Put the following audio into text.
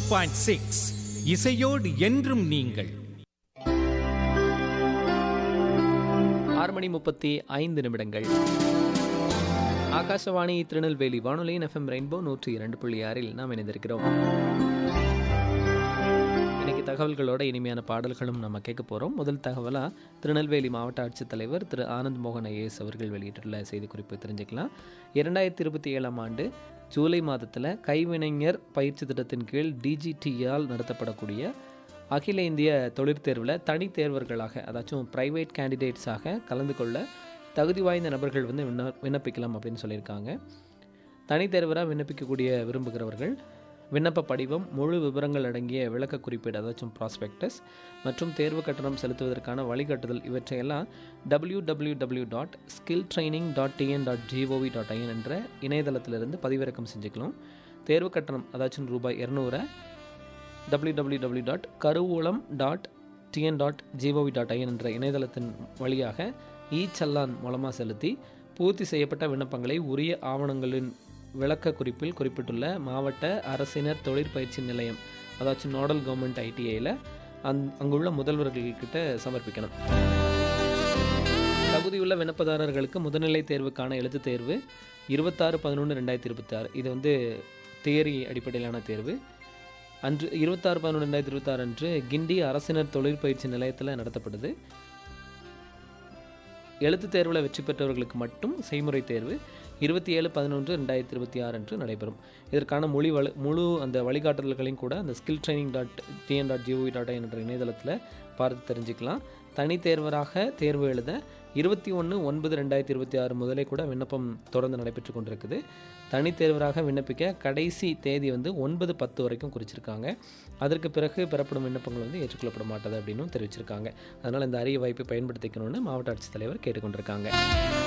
point six இசையோடு என்றும் நீங்கள் ஆறு மணி முப்பத்தி ஐந்து நிமிடங்கள் ஆகாசவாணி திருநெல்வேலி வானொலியின் எஃப்எம் ரெயின்போ நூற்றி இரண்டு புள்ளி ஆறில் நாம் இணைந்திருக்கிறோம் இன்னைக்கு தகவல்களோட இனிமையான பாடல்களும் நம்ம கேட்க போகிறோம் முதல் தகவலாக திருநெல்வேலி மாவட்ட ஆட்சித்தலைவர் திரு ஆனந்த் மோகன் ஐஏஎஸ் அவர்கள் வெளியிட்டுள்ள செய்திக்குறிப்பு தெரிஞ்சுக்கலாம் இரண்டாயிரத்தி இருபத்தி ஏழாம் ஆண்டு ஜூலை மாதத்தில் கைவினைஞர் பயிற்சி திட்டத்தின் கீழ் டிஜிடியால் நடத்தப்படக்கூடிய அகில இந்திய தொழிற்தேர்வில் தனித் தேர்வர்களாக அதாச்சும் ப்ரைவேட் கேண்டிடேட்ஸாக கலந்து கொள்ள தகுதி வாய்ந்த நபர்கள் வந்து விண்ண விண்ணப்பிக்கலாம் அப்படின்னு சொல்லியிருக்காங்க தனித் தேர்வராக விண்ணப்பிக்கக்கூடிய விரும்புகிறவர்கள் விண்ணப்ப படிவம் முழு விவரங்கள் அடங்கிய விளக்க குறிப்பீடு அதாச்சும் ப்ராஸ்பெக்டஸ் மற்றும் தேர்வு கட்டணம் செலுத்துவதற்கான வழிகாட்டுதல் இவற்றையெல்லாம் W W W dot skill training dot T N dot G O V dot I N என்ற இணையதளத்திலிருந்து பதிவிறக்கம் செஞ்சுக்கலாம் தேர்வு கட்டணம் அதாச்சும் ரூபாய் இரநூறை W W W dot Karuvoolam dot T N dot G O V dot I N என்ற இணையதளத்தின் வழியாக இ சல்லான் மூலமாக செலுத்தி பூர்த்தி செய்யப்பட்ட விண்ணப்பங்களை உரிய ஆவணங்களின் விளக்க குறிப்பில் குறிப்பிட்டுள்ள மாவட்ட அரசினர் தொழிற்பயிற்சி நிலையம் அதாச்சும் நோடல் கவர்மெண்ட் ஐடிஐயில் அந் அங்குள்ள முதல்வர்கள்கிட்ட சமர்ப்பிக்கணும் தகுதியுள்ள விண்ணப்பதாரர்களுக்கு முதுநிலை தேர்வுக்கான எழுத்துத் தேர்வு இருபத்தாறு பதினொன்று ரெண்டாயிரத்தி இருபத்தாறு இது வந்து தியரி அடிப்படையிலான தேர்வு அன்று இருபத்தாறு பதினொன்று ரெண்டாயிரத்தி இருபத்தாறு அன்று கிண்டி அரசினர் தொழிற்பயிற்சி நிலையத்தில் நடத்தப்படுது எழுத்துத் தேர்வில் வெற்றி பெற்றவர்களுக்கு மட்டும் செய்முறை தேர்வு இருபத்தி ஏழு பதினொன்று ரெண்டாயிரத்தி இருபத்தி ஆறு அன்று நடைபெறும் இதற்கான மொழி வழி முழு அந்த வழிகாட்டுதல்களையும் கூட அந்த skill training dot T N dot G O V dot என்ற இணையதளத்தில் பார்த்து தெரிஞ்சுக்கலாம் தனி தேர்வராக தேர்வு எழுத இருபத்தி ஒன்று ஒன்பது ரெண்டாயிரத்தி இருபத்தி ஆறு முதலே கூட விண்ணப்பம் தொடர்ந்து நடைபெற்று கொண்டிருக்குது தனி தேர்வராக விண்ணப்பிக்க கடைசி தேதி வந்து ஒன்பது பத்து வரைக்கும் குறிச்சிருக்காங்க அதற்கு பிறகு பெறப்படும் விண்ணப்பங்கள் வந்து ஏற்றுக்கொள்ளப்பட மாட்டது அப்படின்னும் தெரிவிச்சிருக்காங்க அதனால் இந்த அரிய வாய்ப்பை பயன்படுத்திக்கணும்னு மாவட்ட ஆட்சித்தலைவர் கேட்டுக்கொண்டிருக்காங்க